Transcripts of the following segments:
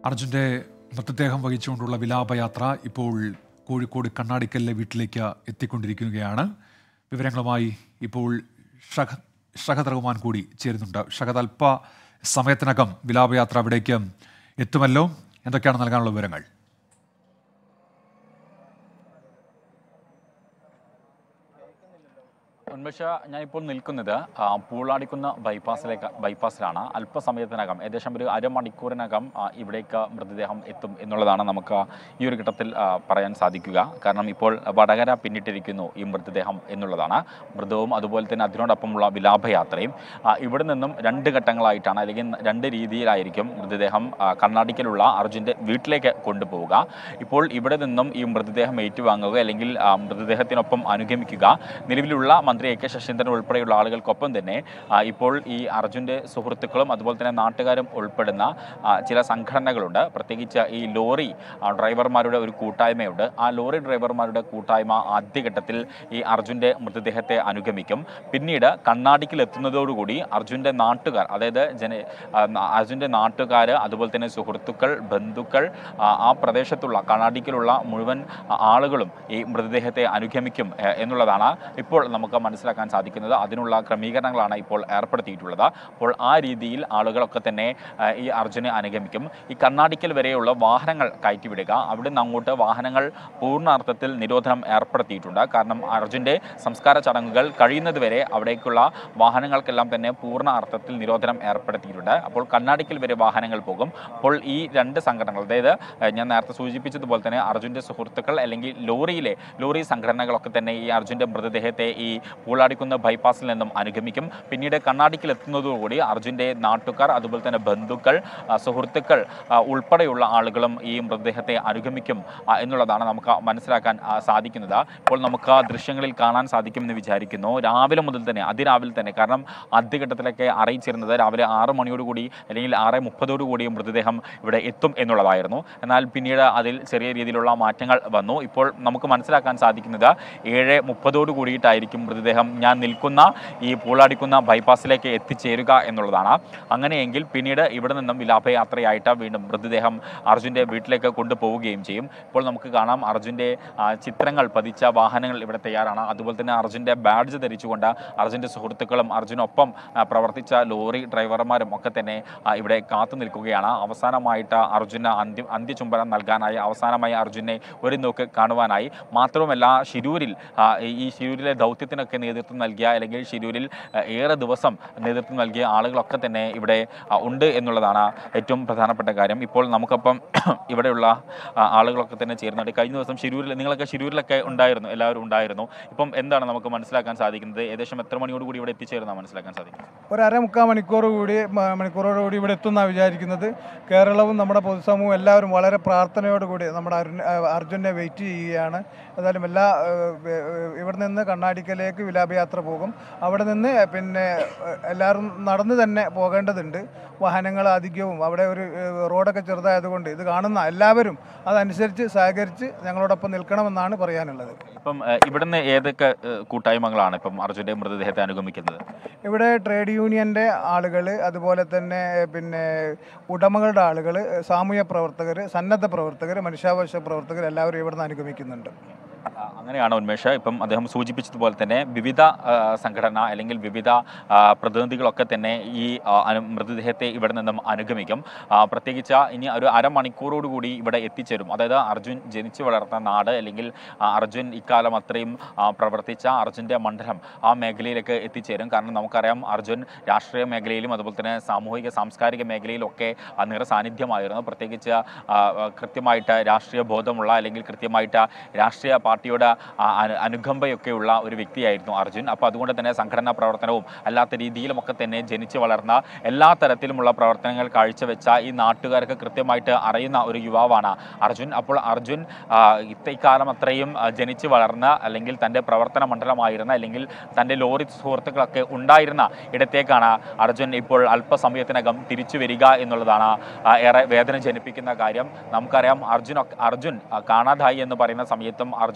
അർജുൻ്റെ മൃതദേഹം വഹിച്ചുകൊണ്ടുള്ള വിലാപയാത്ര ഇപ്പോൾ കോഴിക്കോട് കണ്ണാടിക്കലിലെ വീട്ടിലേക്ക് എത്തിക്കൊണ്ടിരിക്കുകയാണ് വിവരങ്ങളുമായി ഇപ്പോൾ ഷഹദ് ഷഹദ് റഹ്മാൻ കൂടി ചേരുന്നുണ്ട് ഷഹദ് അല്പ സമയത്തിനകം വിലാപയാത്ര അവിടേക്ക് എത്തുമല്ലോ എന്തൊക്കെയാണ് നൽകാനുള്ള വിവരങ്ങൾ ഉന്മേഷ ഞാനിപ്പോൾ നിൽക്കുന്നത് ആ, പൂളാടിക്കുന്ന ബൈപ്പാസിലേക്ക് ബൈപ്പാസിലാണ് അല്പസമയത്തിനകം ഏകദേശം ഒരു അരമണിക്കൂറിനകം ആ, ഇവിടേക്ക് മൃതദേഹം എത്തും എന്നുള്ളതാണ് നമുക്ക് ഈ ഒരു ഘട്ടത്തിൽ ആ, പറയാൻ സാധിക്കുക കാരണം ഇപ്പോൾ വടകര പിന്നിട്ടിരിക്കുന്നു ഈ മൃതദേഹം എന്നുള്ളതാണ് മൃതവും അതുപോലെ തന്നെ അതിനോടൊപ്പമുള്ള വിലാപയാത്രയും ആ, ഇവിടെ നിന്നും രണ്ട് ഘട്ടങ്ങളായിട്ടാണ് അല്ലെങ്കിൽ രണ്ട് രീതിയിലായിരിക്കും മൃതദേഹം ആ, കർണാടകയിലുള്ള അർജുൻ്റെ വീട്ടിലേക്ക് കൊണ്ടുപോവുക ഇപ്പോൾ ഇവിടെ നിന്നും ഈ മൃതദേഹം ഏറ്റുവാങ്ങുക അല്ലെങ്കിൽ ആ, മൃതദേഹത്തിനൊപ്പം അനുഗമിക്കുക നിലവിലുള്ള മന്ത്രി എ കെ ശശീന്ദ്രൻ ഉൾപ്പെടെയുള്ള ആളുകൾക്കൊപ്പം തന്നെ ആ, ഇപ്പോൾ ഈ അർജുൻ്റെ സുഹൃത്തുക്കളും അതുപോലെ തന്നെ നാട്ടുകാരും ഉൾപ്പെടുന്ന ആ, ചില സംഘടനകളുണ്ട് പ്രത്യേകിച്ച് ഈ ലോറി ആ, ഡ്രൈവർമാരുടെ ഒരു കൂട്ടായ്മയുണ്ട് ആ ലോറി ഡ്രൈവർമാരുടെ കൂട്ടായ്മ ആദ്യഘട്ടത്തിൽ ഈ അർജുൻ്റെ മൃതദേഹത്തെ അനുഗമിക്കും പിന്നീട് കണ്ണാടിക്കിൽ എത്തുന്നതോടുകൂടി അർജുൻ്റെ നാട്ടുകാർ അതായത് ജന ആ, അർജുൻ്റെ നാട്ടുകാർ അതുപോലെ തന്നെ സുഹൃത്തുക്കൾ ബന്ധുക്കൾ ആ, ആ പ്രദേശത്തുള്ള കണ്ണാടിക്കിലുള്ള മുഴുവൻ ആ, ആളുകളും ഈ മൃതദേഹത്തെ അനുഗമിക്കും എ, എന്നുള്ളതാണ് ഇപ്പോൾ നമുക്ക് മനസ്സിലാക്കാൻ സാധിക്കുന്നത് അതിനുള്ള ക്രമീകരണങ്ങളാണ് ഇപ്പോൾ ഏർപ്പെടുത്തിയിട്ടുള്ളത് അപ്പോൾ ആ രീതിയിൽ ആളുകളൊക്കെ തന്നെ ആ, ഈ അർജുനെ അനുഗമിക്കും ഈ കണ്ണാടിക്കൽ വരെയുള്ള വാഹനങ്ങൾ കയറ്റിവിടുക അവിടെ നിന്ന് അങ്ങോട്ട് വാഹനങ്ങൾ പൂർണ്ണാർത്ഥത്തിൽ നിരോധനം ഏർപ്പെടുത്തിയിട്ടുണ്ട് കാരണം അർജുൻ്റെ സംസ്കാര ചടങ്ങുകൾ കഴിയുന്നതുവരെ അവിടേക്കുള്ള വാഹനങ്ങൾക്കെല്ലാം തന്നെ പൂർണ്ണ അർത്ഥത്തിൽ നിരോധനം ഏർപ്പെടുത്തിയിട്ടുണ്ട് അപ്പോൾ കണ്ണാടിക്കൽ വരെ വാഹനങ്ങൾ പോകും അപ്പോൾ ഈ രണ്ട് സംഘടനകൾ അതായത് ഏഹ്, ഞാൻ നേരത്തെ സൂചിപ്പിച്ചതുപോലെ തന്നെ അർജുൻ്റെ സുഹൃത്തുക്കൾ അല്ലെങ്കിൽ ലോറിയിലെ ലോറി സംഘടനകളൊക്കെ തന്നെ ഈ അർജുൻ്റെ മൃതദേഹത്തെ ഈ പൂളാടിക്കുന്ന ബൈപ്പാസിൽ നിന്നും അനുഗമിക്കും പിന്നീട് കണ്ണാടിക്കിൽ എത്തുന്നതോടുകൂടി അർജുൻ്റെ നാട്ടുകാർ അതുപോലെ തന്നെ ബന്ധുക്കൾ ആ, സുഹൃത്തുക്കൾ ആ, ഉൾപ്പെടെയുള്ള ആളുകളും ഈ മൃതദേഹത്തെ അനുഗമിക്കും ആ, എന്നുള്ളതാണ് നമുക്ക് മനസ്സിലാക്കാൻ ആ, സാധിക്കുന്നത് ഇപ്പോൾ നമുക്ക് ആ ദൃശ്യങ്ങളിൽ കാണാൻ സാധിക്കുമെന്ന് വിചാരിക്കുന്നു രാവിലെ മുതൽ തന്നെ അതിരാവിലെ തന്നെ കാരണം ആദ്യഘട്ടത്തിലൊക്കെ അറിയിച്ചിരുന്നത് രാവിലെ ആറ് മണിയോടുകൂടി അല്ലെങ്കിൽ ആറ് മുപ്പതോടുകൂടി മൃതദേഹം ഇവിടെ എത്തും എന്നുള്ളതായിരുന്നു എന്നാൽ പിന്നീട് അതിൽ ചെറിയ രീതിയിലുള്ള മാറ്റങ്ങൾ വന്നു ഇപ്പോൾ നമുക്ക് മനസ്സിലാക്കാൻ സാധിക്കുന്നത് ഏഴ് മുപ്പതോട് കൂടിയിട്ടായിരിക്കും മൃതദേഹം ഞാൻ നിൽക്കുന്ന ഈ പൂളാടിക്കുന്ന ബൈപ്പാസിലേക്ക് എത്തിച്ചേരുക എന്നുള്ളതാണ് അങ്ങനെയെങ്കിൽ പിന്നീട് ഇവിടെ നിന്നും വിലാപയാത്രയായിട്ട് വീണ്ടും മൃതദേഹം അർജുൻ്റെ വീട്ടിലേക്ക് കൊണ്ടുപോവുകയും ചെയ്യും ഇപ്പോൾ നമുക്ക് കാണാം അർജുൻ്റെ ആ, ചിത്രങ്ങൾ പതിച്ച വാഹനങ്ങൾ ഇവിടെ തയ്യാറാണ് അതുപോലെ തന്നെ അർജുൻ്റെ ബാഡ്ജ് ധരിച്ചുകൊണ്ട് അർജുൻ്റെ സുഹൃത്തുക്കളും അർജുനൊപ്പം ആ, പ്രവർത്തിച്ച ലോറി ഡ്രൈവർമാരും ഒക്കെ തന്നെ ആ, ഇവിടെ കാത്തു നിൽക്കുകയാണ് അവസാനമായിട്ട് അർജുന അന്ത്യ അന്ത്യചുംബനം നൽകാനായി അവസാനമായി അർജുനെ ഒരു നോക്ക് കാണുവാനായി മാത്രവുമല്ല ഷിരൂരിൽ ആ, ഈ ഷിരൂരിലെ ദൗത്യത്തിനൊക്കെ നേതൃത്വം നൽകിയ അല്ലെങ്കിൽ ഷിരൂരിൽ ആ, ഏറെ ദിവസം നേതൃത്വം നൽകിയ ആളുകളൊക്കെ തന്നെ ഇവിടെ ആ, ഉണ്ട് എന്നുള്ളതാണ് ഏറ്റവും പ്രധാനപ്പെട്ട കാര്യം ഇപ്പോൾ നമുക്കൊപ്പം ഇവിടെയുള്ള ആ, ആളുകളൊക്കെ തന്നെ ചേരുന്നുണ്ട് കഴിഞ്ഞ ദിവസം ഷിരൂരിൽ നിങ്ങളൊക്കെ ഷിരൂരിലൊക്കെ ഉണ്ടായിരുന്നു എല്ലാവരും ഉണ്ടായിരുന്നു ഇപ്പം എന്താണ് നമുക്ക് മനസ്സിലാക്കാൻ സാധിക്കുന്നത് ഏകദേശം എത്ര മണിയോട് കൂടി ഇവിടെ എത്തിച്ചേരുന്ന മനസ്സിലാക്കാൻ സാധിക്കും ഒരു അര മുക്കാൽ മണിക്കൂർ കൂടി മ- മണിക്കൂറോട് കൂടി ഇവിടെ എത്തുന്നാണ് വിചാരിക്കുന്നത് കേരളവും നമ്മുടെ പൊതുസമൂഹവും എല്ലാവരും വളരെ പ്രാർത്ഥനയോടുകൂടി നമ്മുടെ അരുൺ അർജുനെ വെയിറ്റ് ചെയ്യുകയാണ് ഏതായാലും എല്ലാ ഏഹ്, ഏഹ്, ഇവിടെ നിന്ന് കണ്ണാടിക്കലേക്ക് വിലാപയാത്ര പോകും അവിടെ നിന്ന് പിന്നെ ഏഹ്, എല്ലാവരും നടന്ന് തന്നെ പോകേണ്ടതുണ്ട് വാഹനങ്ങൾ അധികവും അവിടെ ഒരു ഏഹ്, റോഡൊക്കെ ചെറുതായതുകൊണ്ട് ഇത് കാണുന്ന എല്ലാവരും അതനുസരിച്ച് സഹകരിച്ച് ഞങ്ങളോടൊപ്പം നിൽക്കണമെന്നാണ് പറയാനുള്ളത് ഇപ്പം ഏഹ്, ഇവിടുന്ന് ഏതൊക്കെ ഏഹ്, കൂട്ടായ്മകളാണ് ഇപ്പം അർജുന്റെ മൃതദേഹത്തെ അനുഗമിക്കുന്നത് ഇവിടെ ട്രേഡ് യൂണിയൻ്റെ ആളുകൾ അതുപോലെ തന്നെ പിന്നെ ഉടമകളുടെ ആളുകൾ സാമൂഹ്യ പ്രവർത്തകർ സന്നദ്ധ പ്രവർത്തകർ മനുഷ്യാവകാശ പ്രവർത്തകർ എല്ലാവരും ഇവിടുന്ന് അനുഗമിക്കുന്നുണ്ട് ആ, അങ്ങനെയാണ് ഉന്മേഷ് ഇപ്പം അദ്ദേഹം സൂചിപ്പിച്ചതുപോലെ തന്നെ വിവിധ ആ, സംഘടന അല്ലെങ്കിൽ വിവിധ ആ, പ്രതിനിധികളൊക്കെ തന്നെ ഈ ആ, അനു മൃതദേഹത്തെ ഇവിടെ നിന്നും അനുഗമിക്കും ആ, പ്രത്യേകിച്ച് ഇനി ഒരു അരമണിക്കൂറോടുകൂടി ഇവിടെ എത്തിച്ചേരും അതായത് അർജുൻ ജനിച്ചു വളർന്ന നാട് അല്ലെങ്കിൽ ആ, അർജുൻ ഇക്കാലം അത്രയും ആ, പ്രവർത്തിച്ച അർജുൻ്റെ മണ്ഡലം ആ മേഖലയിലേക്ക് എത്തിച്ചേരും കാരണം നമുക്കറിയാം അർജുൻ രാഷ്ട്രീയ മേഖലയിലും അതുപോലെ തന്നെ സാമൂഹിക സാംസ്കാരിക മേഖലയിലൊക്കെ ആ, നിറ സാന്നിധ്യമായിരുന്നു പ്രത്യേകിച്ച് ആ, ആ, കൃത്യമായിട്ട് രാഷ്ട്രീയ ബോധമുള്ള അല്ലെങ്കിൽ കൃത്യമായിട്ട് രാഷ്ട്രീയ പാർട്ടിയുടെ ആ, അനു- അനുകമ്പയൊക്കെയുള്ള ഒരു വ്യക്തിയായിരുന്നു അർജുൻ അപ്പോൾ അതുകൊണ്ട് തന്നെ സംഘടനാ പ്രവർത്തനവും അല്ലാത്ത രീതിയിലുമൊക്കെ തന്നെ ജനിച്ചു വളർന്ന എല്ലാ തരത്തിലുമുള്ള പ്രവർത്തനങ്ങൾ കാഴ്ചവെച്ച ഈ നാട്ടുകാർക്ക് കൃത്യമായിട്ട് അറിയുന്ന ഒരു യുവാവാണ് അർജുൻ അപ്പോൾ അർജുൻ ആ, ഇത്ത- ഇക്കാലം അത്രയും ആ, ജനിച്ചു വളർന്ന അല്ലെങ്കിൽ തൻ്റെ പ്രവർത്തന മണ്ഡലമായിരുന്ന അല്ലെങ്കിൽ തൻ്റെ ലോറി സുഹൃത്തുക്കളൊക്കെ ഉണ്ടായിരുന്ന ഇടത്തേക്കാണ് അർജുൻ ഇപ്പോൾ അല്പസമയത്തിനകം തിരിച്ചു വരിക എന്നുള്ളതാണ് ആ, ഏറെ വേദന ജനിപ്പിക്കുന്ന കാര്യം നമുക്കറിയാം അർജുൻ ഒക്കെ- അർജുൻ ആ, കാണാതായി എന്ന് പറയുന്ന സമയത്തും അർജുനെ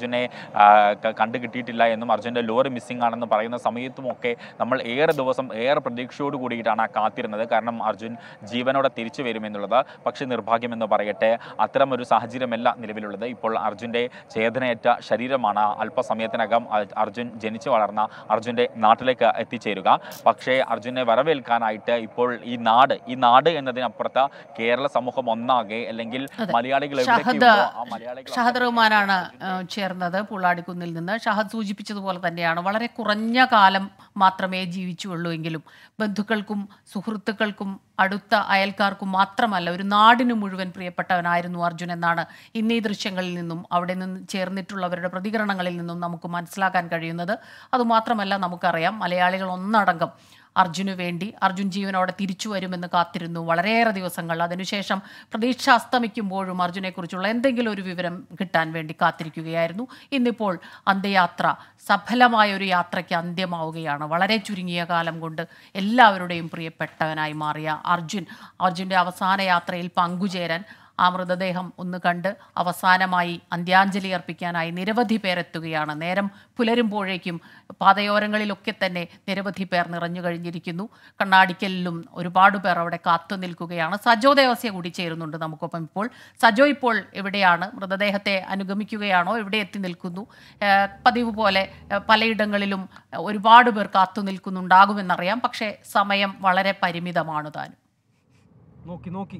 ആ, ക- കണ്ടു കിട്ടിയിട്ടില്ല എന്നും അർജുൻ്റെ ലോറി മിസ്സിംഗ് ആണെന്ന് പറയുന്ന സമയത്തുമൊക്കെ നമ്മൾ ഏറെ ദിവസം ഏറെ പ്രതീക്ഷയോട് കൂടിയിട്ടാണ് ആ കാത്തിരുന്നത് കാരണം അർജുൻ ജീവനോടെ തിരിച്ചു വരുമെന്നുള്ളത് പക്ഷേ നിർഭാഗ്യമെന്ന് പറയട്ടെ അത്തരം ഒരു സാഹചര്യമല്ല നിലവിലുള്ളത് ഇപ്പോൾ അർജുൻ്റെ ചേതനയേറ്റ ശരീരമാണ് അല്പസമയത്തിനകം അ- അർജുൻ ജനിച്ചു വളർന്ന അർജുൻ്റെ നാട്ടിലേക്ക് എത്തിച്ചേരുക പക്ഷേ അർജുനെ വരവേൽക്കാനായിട്ട് ഇപ്പോൾ ഈ നാട് ഈ നാട് എന്നതിനപ്പുറത്ത് കേരള സമൂഹം ഒന്നാകെ അല്ലെങ്കിൽ അതെ. മലയാളികൾ ഷഹദ് എവിടെയൊക്കെയുണ്ടോ ആ മലയാളികൾ ഷഹദ് റഹ്മാനാണ് ഏഹ്, ചേർന്നത് പുള്ളാടിക്കുന്നിൽ നിന്ന് ഷഹദ് സൂചിപ്പിച്ചതുപോലെ തന്നെയാണ് വളരെ കുറഞ്ഞ കാലം മാത്രമേ ജീവിച്ചുള്ളൂ എങ്കിലും ബന്ധുക്കൾക്കും സുഹൃത്തുക്കൾക്കും അടുത്ത അയൽക്കാർക്കും മാത്രമല്ല ഒരു നാടിന് മുഴുവൻ പ്രിയപ്പെട്ടവനായിരുന്നു അർജുൻ എന്നാണ് ഇന്ന് ഈ ദൃശ്യങ്ങളിൽ നിന്നും അവിടെ നിന്ന് ചേർന്നിട്ടുള്ളവരുടെ പ്രതികരണങ്ങളിൽ നിന്നും നമുക്ക് മനസ്സിലാക്കാൻ കഴിയുന്നത് അതുമാത്രമല്ല നമുക്കറിയാം മലയാളികൾ ഒന്നടങ്കം അർജുന് വേണ്ടി അർജുൻ ജീവനോടെ തിരിച്ചു വരുമെന്ന് കാത്തിരുന്നു വളരെയേറെ ദിവസങ്ങൾ അതിനുശേഷം പ്രതീക്ഷ അസ്തമിക്കുമ്പോഴും അർജുനെക്കുറിച്ചുള്ള എന്തെങ്കിലും ഒരു വിവരം കിട്ടാൻ വേണ്ടി കാത്തിരിക്കുകയായിരുന്നു ഇന്നിപ്പോൾ അന്ത്യയാത്ര സഫലമായ ഒരു യാത്രയ്ക്ക് അന്ത്യമാവുകയാണ് വളരെ ചുരുങ്ങിയ കാലം കൊണ്ട് എല്ലാവരുടെയും പ്രിയപ്പെട്ടവനായി മാറിയ അർജുൻ അർജുൻ്റെ അവസാന യാത്രയിൽ പങ്കുചേരാൻ ആ മൃതദേഹം ഒന്ന് കണ്ട് അവസാനമായി അന്ത്യാഞ്ജലി അർപ്പിക്കാനായി നിരവധി പേർ എത്തുകയാണ് നേരം പുലരുമ്പോഴേക്കും പാതയോരങ്ങളിലൊക്കെ തന്നെ നിരവധി പേർ നിറഞ്ഞു കഴിഞ്ഞിരിക്കുന്നു കണ്ണാടിക്കലിലും ഒരുപാട് പേർ അവിടെ കാത്തു നിൽക്കുകയാണ് സജോ ദേവസ്യ കൂടി ചേരുന്നുണ്ട് നമുക്കൊപ്പം ഇപ്പോൾ സജോ ഇപ്പോൾ എവിടെയാണ് മൃതദേഹത്തെ അനുഗമിക്കുകയാണോ എവിടെ എത്തി നിൽക്കുന്നു ഏഹ് പതിവ് പോലെ ഏഹ് പലയിടങ്ങളിലും ഒരുപാട് പേർ കാത്തു നിൽക്കുന്നുണ്ടാകുമെന്നറിയാം പക്ഷേ സമയം വളരെ പരിമിതമാണ് താനും നോക്കി നോക്കി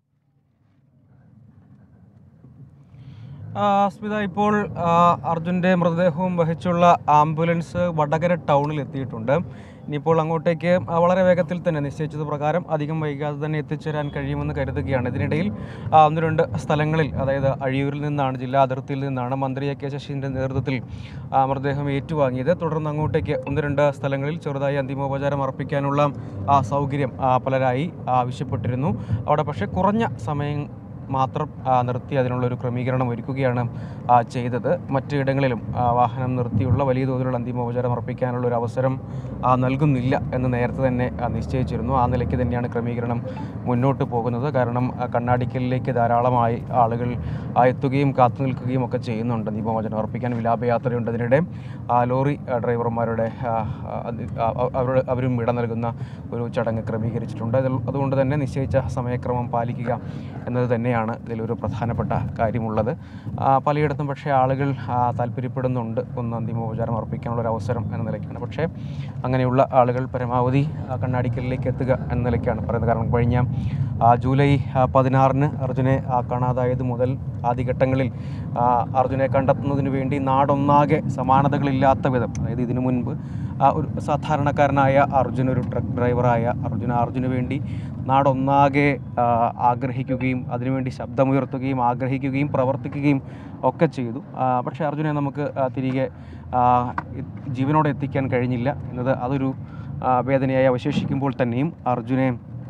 ആ, സ്മിത ഇപ്പോൾ ആ, അർജുൻ്റെ മൃതദേഹവും വഹിച്ചുള്ള ആംബുലൻസ് വടകര ടൗണിൽ എത്തിയിട്ടുണ്ട് ഇനിയിപ്പോൾ അങ്ങോട്ടേക്ക് ആ, വളരെ വേഗത്തിൽ തന്നെ നിശ്ചയിച്ചത് പ്രകാരം അധികം വൈകാതെ തന്നെ എത്തിച്ചേരാൻ കഴിയുമെന്ന് കരുതുകയാണ് ഇതിനിടയിൽ ആ, ഒന്ന് രണ്ട് സ്ഥലങ്ങളിൽ അതായത് അഴിയൂരിൽ നിന്നാണ് ജില്ലാ അതിർത്തിയിൽ നിന്നാണ് മന്ത്രി എ കെ ശശീൻ്റെ നേതൃത്വത്തിൽ ആ, മൃതദേഹം ഏറ്റുവാങ്ങിയത് തുടർന്ന് അങ്ങോട്ടേക്ക് ഒന്ന് രണ്ട് സ്ഥലങ്ങളിൽ ചെറുതായി അന്തിമോപചാരം അർപ്പിക്കാനുള്ള ആ, സൗകര്യം ആ, പലരായി ആവശ്യപ്പെട്ടിരുന്നു അവിടെ പക്ഷേ കുറഞ്ഞ സമയം മാത്രം ആ, നിർത്തി അതിനുള്ളൊരു ക്രമീകരണം ഒരുക്കുകയാണ് ആ, ചെയ്തത് മറ്റിടങ്ങളിലും ആ, വാഹനം നിർത്തിയുള്ള വലിയ തോതിലുള്ള അന്തിമോപചാരം അർപ്പിക്കാനുള്ള ഒരു അവസരം ആ, നൽകുന്നില്ല എന്ന് നേരത്തെ തന്നെ ആ, നിശ്ചയിച്ചിരുന്നു ആ നിലയ്ക്ക് തന്നെയാണ് ക്രമീകരണം മുന്നോട്ട് പോകുന്നത് കാരണം ആ, കണ്ണാടിക്കലിലേക്ക് ധാരാളമായി ആളുകൾ ആ, എത്തുകയും കാത്തു നിൽക്കുകയും ഒക്കെ ചെയ്യുന്നുണ്ട് അന്തിമോപചാരം അർപ്പിക്കാൻ വിലാപയാത്രയുണ്ട് അതിനിടെ ആ, ലോറി ആ, ഡ്രൈവർമാരുടെ ആ, ആ, അത് ആ, അവരുടെ അവരും ഇട നൽകുന്ന ഒരു ചടങ്ങ് ക്രമീകരിച്ചിട്ടുണ്ട് അതിൽ അതുകൊണ്ട് തന്നെ നിശ്ചയിച്ച സമയക്രമം പാലിക്കുക എന്നത് തന്നെയാണ് ഇതിലൊരു പ്രധാനപ്പെട്ട കാര്യമുള്ളത് ആ, പലയിടത്തും പക്ഷേ ആളുകൾ ആ, താല്പര്യപ്പെടുന്നുണ്ട് ഒന്ന് അന്തിമോപചാരം അർപ്പിക്കാനുള്ള ഒരു അവസരം എന്ന നിലയ്ക്കാണ് പക്ഷേ അങ്ങനെയുള്ള ആളുകൾ പരമാവധി ആ, കണ്ണാടിക്കലിലേക്ക് എത്തുക എന്ന നിലയ്ക്കാണ് പറയുന്നത് കാരണം കഴിഞ്ഞ ആ, ജൂലൈ ആ, പതിനാറിന് അർജുനെ ആ, കാണാതായത് മുതൽ ആദ്യഘട്ടങ്ങളിൽ ആ, അർജുനെ കണ്ടെത്തുന്നതിന് വേണ്ടി നാടൊന്നാകെ സമാനതകളില്ലാത്ത വിധം അതായത് ഇതിനു മുൻപ് ആ, ഒരു സാധാരണക്കാരനായ അർജുൻ ഒരു ട്രക്ക് ഡ്രൈവറായ അർജുന അർജുന് വേണ്ടി നാടൊന്നാകെ ആ, ആഗ്രഹിക്കുകയും അതിനുവേണ്ടി ശബ്ദമുയർത്തുകയും ആഗ്രഹിക്കുകയും പ്രവർത്തിക്കുകയും ഒക്കെ ചെയ്തു ആ, പക്ഷേ അർജുനെ നമുക്ക് ആ, തിരികെ ആ, ഇ- ജീവനോടെ എത്തിക്കാൻ കഴിഞ്ഞില്ല എന്നത് അതൊരു ആ, വേദനയായി അവശേഷിക്കുമ്പോൾ തന്നെയും അർജുനെ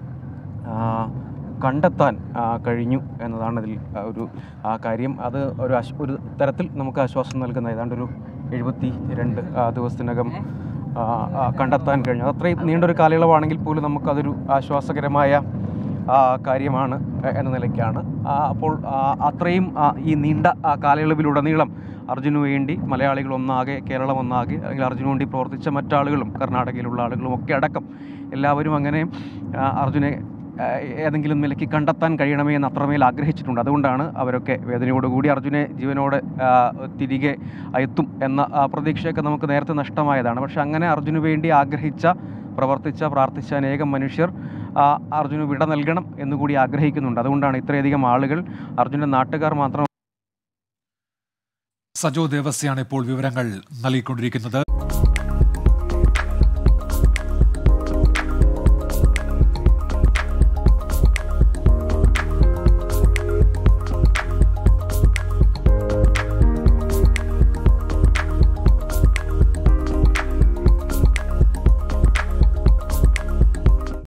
ആ, കണ്ടെത്താൻ ആ, കഴിഞ്ഞു എന്നതാണ് ഇതിൽ ആ, ഒരു ആ, കാര്യം അത് ഒരു ആശ്- ഒരു തരത്തിൽ നമുക്ക് ആശ്വാസം നൽകുന്ന ഏതാണ്ട് ഒരു എഴുപത്തി രണ്ട് ആ, ദിവസത്തിനകം ആ, ആ, കണ്ടെത്താൻ കഴിഞ്ഞു അത് അത്രയും നീണ്ടൊരു കാലയളവാണെങ്കിൽ പോലും നമുക്കതൊരു ആശ്വാസകരമായ ആ, കാര്യമാണ് എ- എന്ന നിലയ്ക്കാണ് ആ, അപ്പോൾ ആ, അത്രയും ആ, ഈ നീണ്ട ആ, കാലയളവിലുടനീളം അർജുനു വേണ്ടി മലയാളികൾ ഒന്നാകെ കേരളം ഒന്നാകെ അല്ലെങ്കിൽ അർജുനു വേണ്ടി പ്രവർത്തിച്ച മറ്റാളുകളും കർണാടകയിലുള്ള ആളുകളും ഒക്കെ അടക്കം എല്ലാവരും അങ്ങനെ ആ, അർജുനെ ആ, ഏതെങ്കിലും നിലയ്ക്ക് കണ്ടെത്താൻ കഴിയണമേ എന്ന് അത്രമേൽ ആഗ്രഹിച്ചിട്ടുണ്ട് അതുകൊണ്ടാണ് അവരൊക്കെ വേദനയോടുകൂടി അർജുനെ ജീവനോടെ ആ, തിരികെ എത്തും എന്ന ആ, പ്രതീക്ഷയൊക്കെ നമുക്ക് നേരത്തെ നഷ്ടമായതാണ് പക്ഷെ അങ്ങനെ അർജുന് വേണ്ടി ആഗ്രഹിച്ച പ്രവർത്തിച്ച പ്രാർത്ഥിച്ച അനേകം മനുഷ്യർ ആ, അർജുന് വിട നൽകണം എന്നുകൂടി ആഗ്രഹിക്കുന്നുണ്ട് അതുകൊണ്ടാണ് ഇത്രയധികം ആളുകൾ അർജുൻ്റെ നാട്ടുകാർ മാത്രം സജോ ദേവസ്യാണ് ഇപ്പോൾ വിവരങ്ങൾ നൽകിക്കൊണ്ടിരിക്കുന്നത്